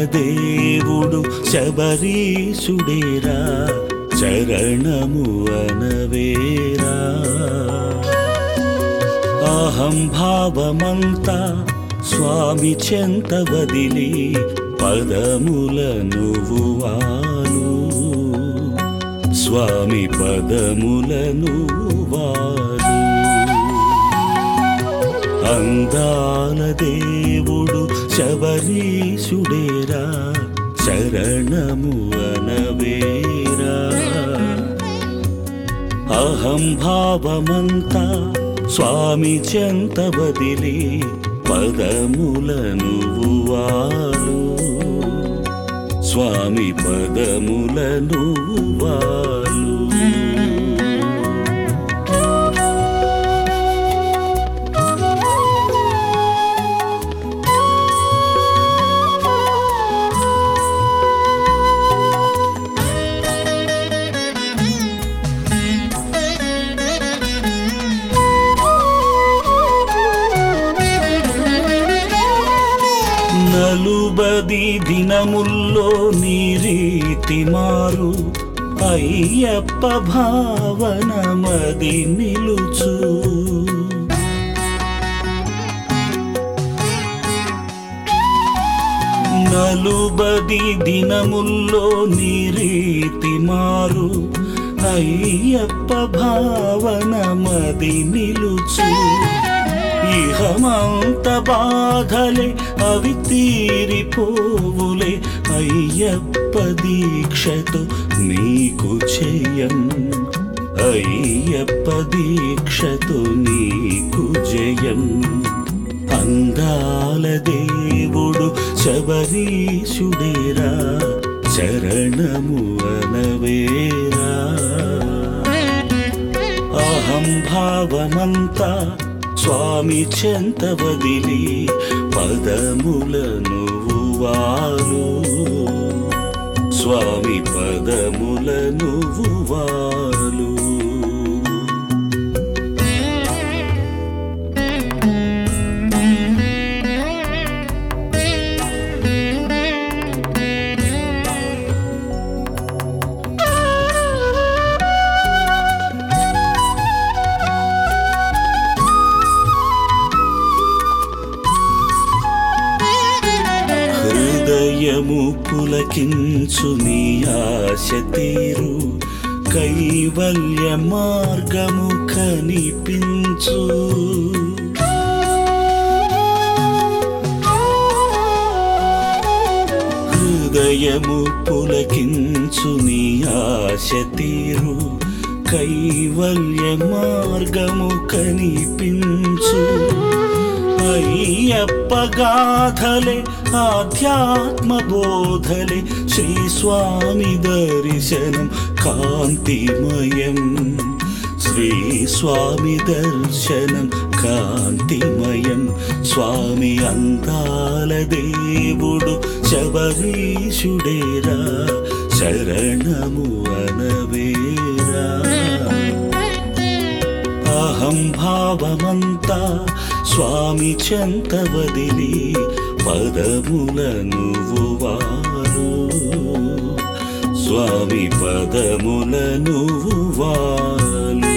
దేవుడు శబరీషుడేరా చరణము అనవేరా అహం భావమంతా స్వామి చెంత వదిలి పదములను వాలు స్వామి పదములను వాలు అందాల దేవుడు శబరీషుడేరా శరణము అనవేరా అహం భావమంతా స్వామి చెంత బదిలి పదములను వాలు స్వామి పదములను వాలు నలుబది దినముల్లో నీ రీతి మారు అయ్యప్ప భావన మది నిలుచు నలుబది దినముల్లో నీ రీతి మారు అయ్యప్ప భావన మది నిలుచు ఇహమంత బాధలే అవి తీరిపోవులే అయ్యప్ప దీక్షతో నీకు జయం అయ్యప్ప దీక్షతో నీకు జయం అందాల దేవుడు శబరీషుడేరా శరణము అనవేరా అహం భావమంతా స్వామి చెంత వదిలి పదములను వాలు స్వామి పదములను వాలు హృదయము పులకించు నీ ఆశ తీరు కైవల్య మార్గము కనిపించు హృదయము పులకించు నీ ఆశ తీరు కైవల్య మార్గము కనిపించు అయ్యప్ప గాథలే ఆధ్యాత్మ బోధలే శ్రీ స్వామి దర్శనం కాంతిమయం శ్రీ స్వామి దర్శనం కాంతిమయం స్వామి అందాల దేవుడు శబరీషుడేరా శరణము అనవేరా అహం భావమంతా స్వామి చెంత వదిలి పదములను వారు స్వామి పదములను వాలు